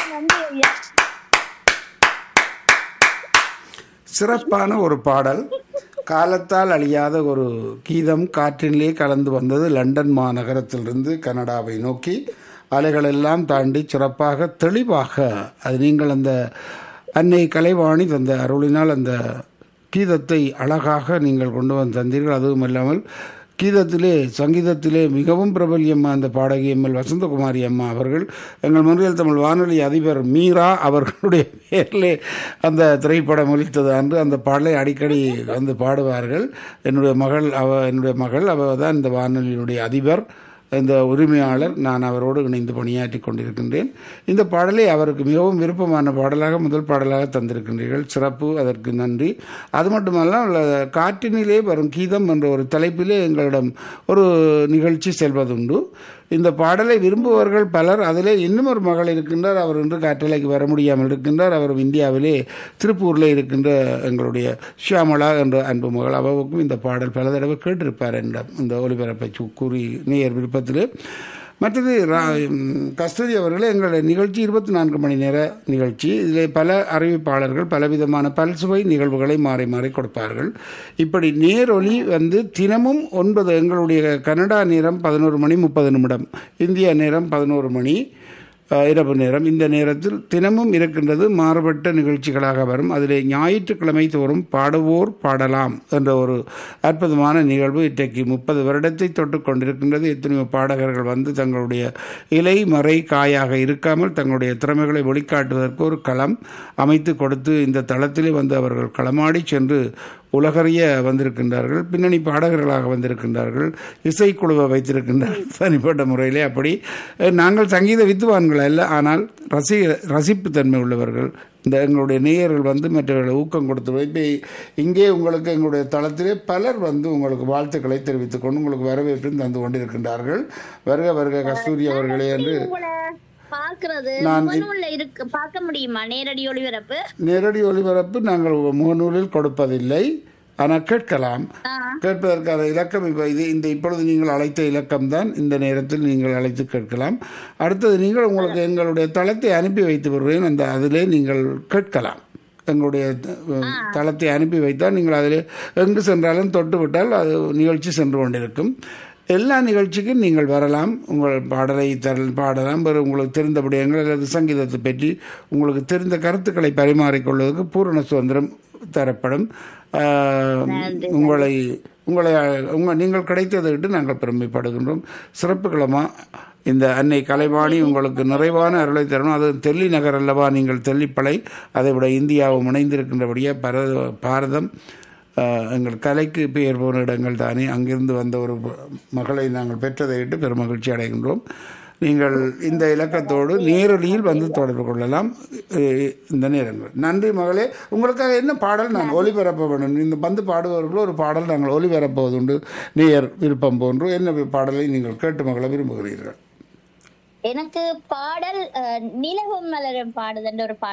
நன்றி ஐயா சிறப்பான ஒரு பாடல் காலத்தால் அழியாத ஒரு கீதம் காற்றினிலே கலந்து வந்தது லண்டன் மாநகரத்திலிருந்து கனடாவை நோக்கி அலைகளெல்லாம் தாண்டி சிறப்பாக தெளிவாக அது நீங்கள் அந்த அன்னை கலைவாணி தந்த அருளினால் அந்த கீதத்தை அழகாக நீங்கள் கொண்டு வந்து தந்தீர்கள் அதுவும் இல்லாமல் கீதத்திலே சங்கீதத்திலே மிகவும் பிரபல்யம்மா அந்த பாடகி எம்எல் வசந்தகுமாரி அம்மா அவர்கள் எங்கள் மொழியல் தமிழ் வானொலி அதிபர் மீரா அவர்களுடைய பேரிலே அந்த திரைப்படம் ஒலித்தது அன்று அந்த பாடலை அடிக்கடி வந்து பாடுவார்கள் என்னுடைய மகள் அவ என்னுடைய மகள் அவ தான் இந்த வானொலியினுடைய அதிபர் இந்த உரிமையாளர் நான் அவரோடு இணைந்து பணியாற்றி கொண்டிருக்கின்றேன் இந்த பாடலை அவருக்கு மிகவும் விருப்பமான பாடலாக முதல் பாடலாக தந்திருக்கின்றீர்கள் சிறப்பு அதற்கு நன்றி அது மட்டுமல்ல காற்றினிலே வரும் கீதம் என்ற ஒரு தலைப்பிலே எங்களிடம் ஒரு நிகழ்ச்சி செல்வதுண்டு இந்த பாடலை விரும்புபவர்கள் பலர் அதிலே இன்னும் ஒரு மகள் இருக்கின்றார் அவர் இன்று காற்றலைக்கு வர முடியாமல் இருக்கின்றார் அவர் இந்தியாவிலே திருப்பூரில் இருக்கின்ற எங்களுடைய ஷியாமலா என்ற அன்பு மகள் அவருக்கும் இந்த பாடல் பல தடவை கேட்டிருப்பார் என்னிடம் இந்த ஒலிபரப்பை சு- கூறி நேயர் விருப்பத்திலே மற்றது ரா- ம், கஸ்தூரி அவர்களே எங்களுடைய நிகழ்ச்சி இருபத்தி நான்கு மணி நேர நிகழ்ச்சி இதில் பல அறிவிப்பாளர்கள் பலவிதமான பல்சுவை நிகழ்வுகளை மாறி மாறி கொடுப்பார்கள் இப்படி நேரொலி வந்து தினமும் ஒன்பது எங்களுடைய கனடா நேரம் பதினோரு மணி முப்பது நிமிடம் இந்திய நேரம் பதினோரு மணி அஹ், இரவு நேரம் இந்த நேரத்தில் தினமும் இருக்கின்றது மாறுபட்ட நிகழ்ச்சிகளாக வரும் அதிலே ஞாயிற்றுக்கிழமை தோறும் பாடுவோர் பாடலாம் என்ற ஒரு அற்புதமான நிகழ்வு இன்றைக்கு முப்பது வருடத்தை தொட்டு கொண்டிருக்கின்றது எத்தனையோ பாடகர்கள் வந்து தங்களுடைய இலை மறை காயாக இருக்காமல் தங்களுடைய திறமைகளை வெளிக்காட்டுவதற்கு ஒரு களம் அமைத்து கொடுத்து இந்த தளத்திலே வந்து அவர்கள் களமாடி சென்று உலகறிய வந்திருக்கின்றார்கள் பின்னணி பாடகர்களாக வந்திருக்கின்றார்கள் இசைக்குழுவை வைத்திருக்கின்றார்கள் தனிப்பட்ட முறையிலே அப்படி அஹ், நாங்கள் சங்கீத வித்துவான்கள் அல்ல ஆனால் ரசி ரசிப்பு தன்மை உள்ளவர்கள் இந்த எங்களுடைய நேயர்கள் வந்து மற்றவர்களை ஊக்கம் கொடுத்து இப்போ இங்கே உங்களுக்கு எங்களுடைய தளத்திலே பலர் வந்து உங்களுக்கு வாழ்த்துக்களை தெரிவித்துக் கொண்டு உங்களுக்கு வரவேற்பு தந்து கொண்டிருக்கின்றார்கள் வருக வருக கஸ்தூரி அவர்களே என்று உங்களை பாக்குறது நான் முகநூல்ல இருக்கு பார்க்க முடியுமா நேரடி ஒளிபரப்பு நேரடி ஒளிபரப்பு நாங்கள் முகநூலில் கொடுப்பதில்லை ஆனால் கேட்கலாம் ஆ. கேட்பதற்கான இலக்கம் இப்போ இது இந்த இப்பொழுது நீங்கள் அழைத்த இலக்கம் தான் இந்த நேரத்தில் நீங்கள் அழைத்து கேட்கலாம் அடுத்தது நீங்கள் உங்களுக்கு எங்களுடைய தளத்தை அனுப்பி வைத்து விடுறேன் அந்த அதிலே நீங்கள் கேட்கலாம் எங்களுடைய த- தளத்தை அனுப்பி வைத்தால் நீங்கள் அதில் எங்கு சென்றாலும் தொட்டு விட்டால் அது நிகழ்ச்சி சென்று கொண்டிருக்கும் எல்லா நிகழ்ச்சிக்கும் நீங்கள் வரலாம் உங்கள் பாடலை தர பாடலாம் வேறு உங்களுக்கு தெரிந்த விடயங்கள் அல்லது சங்கீதத்தை பற்றி உங்களுக்கு தெரிந்த கருத்துக்களை பரிமாறிக்கொள்வதற்கு பூரண சுதந்திரம் தரப்படும் ஆஹ், உங்களை உங்களை உங்கள் நீங்கள் கிடைத்ததை விட்டு நாங்கள் பெருமைப்படுகின்றோம் சிறப்புகளமா இந்த அன்னை கலைவாணி உங்களுக்கு நிறைவான அருளை தரணும் அது தெல்லி நகர் அல்லவா நீங்கள் தெல்லிப்பளை அதை விட இந்தியாவும் இணைந்திருக்கின்றபடியே பரத பாரதம் ஆஹ், எங்கள் கலைக்கு பெயர் போன இடங்கள் தானே அங்கிருந்து வந்த ஒரு மகளை நாங்கள் பெற்றதை விட்டு பெருமகிழ்ச்சி அடைகின்றோம் நீங்கள் இந்த இலக்கத்தோடு நேரடியில் வந்து தொடர்பு கொள்ளலாம் அஹ், இந்த நேரங்கள் நன்றி மகளே உங்களுக்காக என்ன பாடல் நான் ஒளிபரப்ப வேண்டும் இந்த வந்து பாடுபவர்களோ ஒரு பாடல் நாங்கள் ஒளிபரப்புவதுண்டு நேயர் விருப்பம் போன்று என்ன பாடலை நீங்கள் கேட்டு மகள விரும்புகிறீர்கள் எனக்கு பாடல் அஹ், நிலவும் மலரும் பாடுதன்ற ஒரு பாடல்